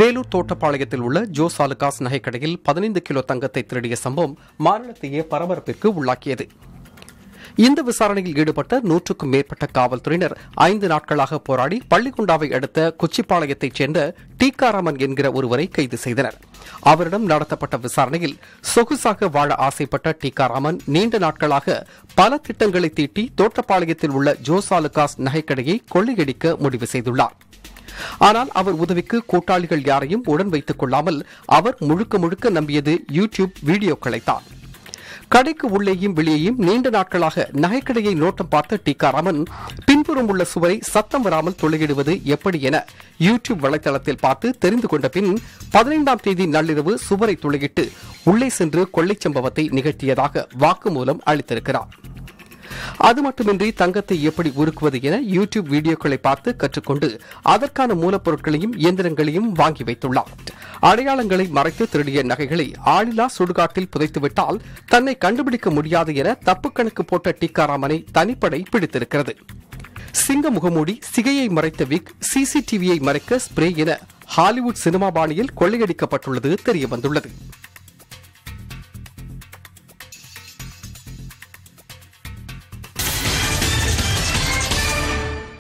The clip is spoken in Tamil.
வேலூர் தோட்டப்பாளையத்தில் உள்ள ஜோஸ் ஆலுகாஸ் நகைக்கடையில் பதினைந்து கிலோ தங்கத்தை திருடிய சம்பவம் மாநிலத்தையே பரபரப்பிற்கு உள்ளாக்கியது இந்த விசாரணையில் ஈடுபட்ட நூற்றுக்கும் மேற்பட்ட காவல்துறையினர் ஐந்து நாட்களாக போராடி பள்ளிக்குண்டாவை அடுத்த கொச்சிப்பாளையத்தைச் சேர்ந்த டீகாராமன் என்கிற ஒருவரை கைது செய்தனர் அவரிடம் நடத்தப்பட்ட விசாரணையில் சொகுசாக வாழ ஆசைப்பட்ட டீகாராமன் நீண்ட நாட்களாக பல திட்டங்களை தீட்டி தோட்டப்பாளையத்தில் உள்ள ஜோசாலுகாஸ் நகைக்கடையை கொள்ளையடிக்க முடிவு செய்துள்ளார் ஆனால் அவர் உதவிக்கு கூட்டாளிகள் யாரையும் உடன் வைத்துக் கொள்ளாமல் அவர் முழுக்க முழுக்க நம்பியது யூடியூப் வீடியோக்களைத்தான் கடைக்கு உள்ளேயும் வெளியேயும் நீண்ட நாட்களாக நகைக்கடையை நோட்டம் பார்த்த டீகாராமன் பின்புறம் உள்ள சுவரை சத்தம் வராமல் துளையிடுவது எப்படி என யூடியூப் வலைதளத்தில் பார்த்து தெரிந்து கொண்ட பின் பதினைந்தாம் தேதி நள்ளிரவு சுவரை துளையிட்டு உள்ளே சென்று கொள்ளைச் சம்பவத்தை நிகழ்த்தியதாக வாக்குமூலம் அளித்திருக்கிறார் அது மட்டுமின்றி தங்கத்தை எப்படி உருக்குவது என யூடியூப் வீடியோக்களை பார்த்து கற்றுக்கொண்டு அதற்கான மூலப்பொருட்களையும் இயந்திரங்களையும் வாங்கி வைத்துள்ளார் அடையாளங்களை மறைத்து திருடிய நகைகளை ஆளில்லா சுடுகாட்டில் புதைத்துவிட்டால் தன்னை கண்டுபிடிக்க முடியாது என தப்பு கணக்கு போட்ட டிக்காராமனை தனிப்படை பிடித்திருக்கிறது சிங்க முகமூடி சிகையை மறைத்த விக் சிசிடிவியை மறைக்க ஸ்ப்ரே என ஹாலிவுட் சினிமா பாணியில் கொள்ளையடிக்கப்பட்டுள்ளது தெரியவந்துள்ளது